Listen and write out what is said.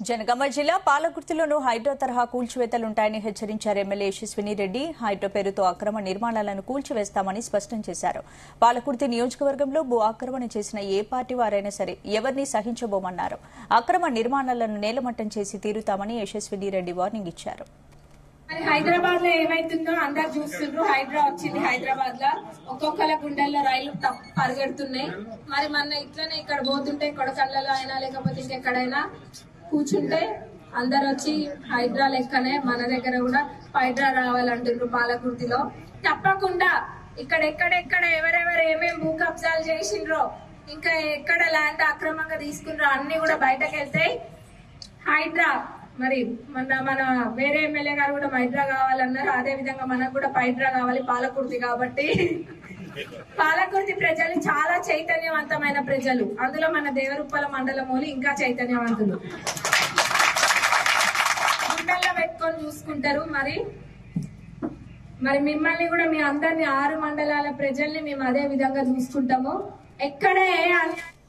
జనగామ జిల్లా పాలకుర్తిలోనూ హైడ్రో తరహా కూల్చివేతలుంటాయని హెచ్చరించారు ఎమ్మెల్యే యశస్విని రెడ్డి హైడ్రో పేరుతో అక్రమ నిర్మాణాలను కూల్చివేస్తామని స్పష్టం చేశారు పాలకుర్తి నియోజకవర్గంలో భూ ఆక్రమణ చేసిన ఏ పార్టీ వారైనా సరే ఎవరిని సహించబోమన్నారు అక్రమ నిర్మాణాలను నేలమట్టం చేసి తీరుతామని యశస్విని రెడ్డి వార్నింగ్ ఇచ్చారు మరి హైదరాబాద్ లో ఏమైతుందో అందరు చూస్తుండ్రు హైడ్రా వచ్చింది హైదరాబాద్ లో ఒక్కొక్కల గుండెల్లో రైలు టప్ పరిగెడుతున్నాయి మరి మన ఇట్లనే ఇక్కడ పోతుంటే కొడకళ్ళలో అయినా లేకపోతే ఇంకెక్కడైనా కూర్చుంటే అందరు వచ్చి హైడ్రా లెక్కనే మన దగ్గర కూడా హైడ్రా రావాలంటుండ్రు పాలకుర్తిలో తప్పకుండా ఇక్కడ ఎక్కడెక్కడ ఎవరెవరు ఏమేం భూ కబ్జాలు చేసిండ్రో ఇంకా ఎక్కడ ల్యాండ్ అక్రమంగా తీసుకున్నారో అన్ని కూడా బయటకు వెళ్తాయి హైడ్రా మరి మన మన వేరే ఎమ్మెల్యే గారు కూడా హైడ్రా కావాలన్నారు అదే విధంగా మనకు కూడా హైడ్రా కావాలి పాలకుర్తి కాబట్టి పాలకుర్తి ప్రజలు చాలా చైతన్యవంతమైన ప్రజలు అందులో మన దేవరుప్పల మండలమూలి ఇంకా చైతన్యవంతులు గుండెల్లో పెట్టుకొని చూసుకుంటారు మరి మరి మిమ్మల్ని కూడా మీ అందరిని ఆరు మండలాల ప్రజల్ని మేము అదే విధంగా చూసుకుంటాము ఎక్కడ ఏ అన్యాయం